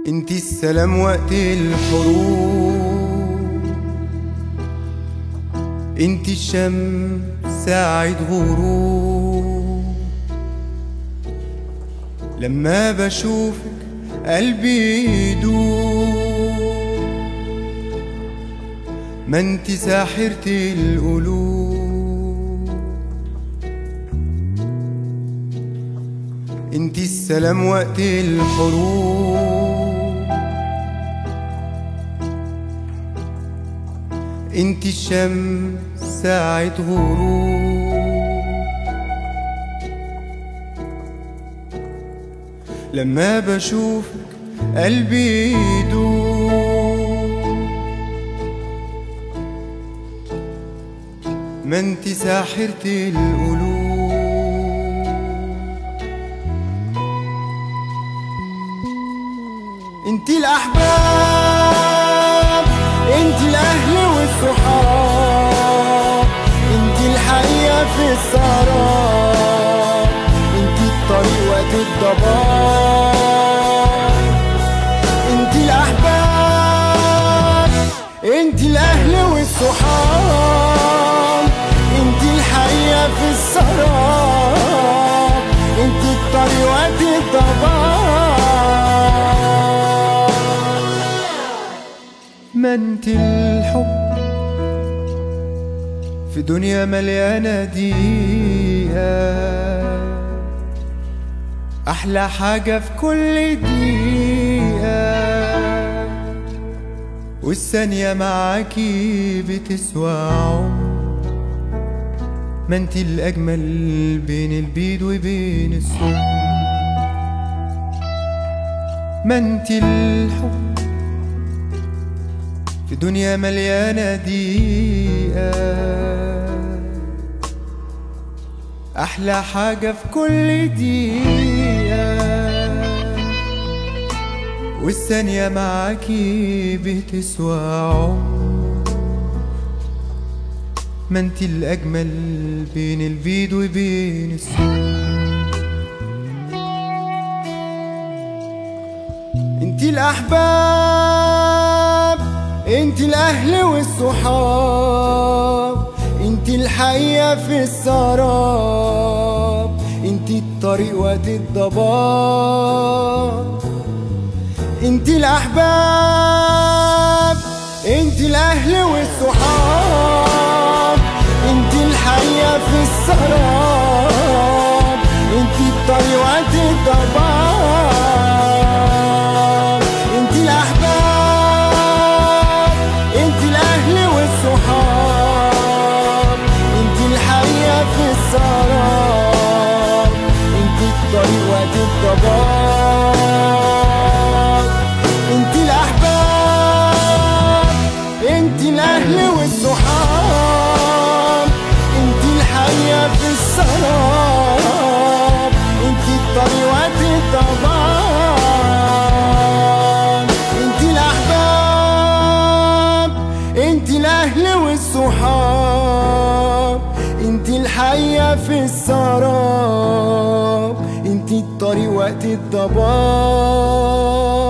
انت السلام وقت الحروب انت الشمس ساعة غروب لما بشوفك قلبي يدوب ما انت ساحرة القلوب انت السلام وقت الحروب انت الشمس ساعة غروب لما بشوفك قلبي يدوب ما انت ساحرة القلوب انت الاحباب انت الاهل والصحاب انت الحقيقة في السهرات انت الطريق وقت الضباب انت الاحباب انت الاهل والصحاب انت الحقيقة في السهرات انت الطريق وقت الضباب ما انت الحب في دنيا مليانة دقيقة أحلى حاجة في كل دقيقة والثانية معاكي بتسوى عمر ما انت الأجمل بين البيض وبين السم ما انت الحب في دنيا مليانة دقيقة أحلى حاجة في كل دقيقة والثانية معاكي بتسوى عمر ما انت الأجمل بين البيض وبين السم انت الأحباب انت الأهل والصحاب انت الحقيقة في السراب انت الطريق وقت الضباب انت الأحباب انت الأهل والصحاب انت الحقيقة في السراب انت الطريق وقت الضباب انت الأحباب انت الأهل والصحاب انت الحقيقة في السراب انت الطريق وقت الضباب انت الأحباب انت الأهل والصحاب انت الحقيقة في السراب انت الطريق وقت الضباب انت الأحباب انت الأهل والصحاب انت الحقيقة في السراب انت الطريق وقت الضباب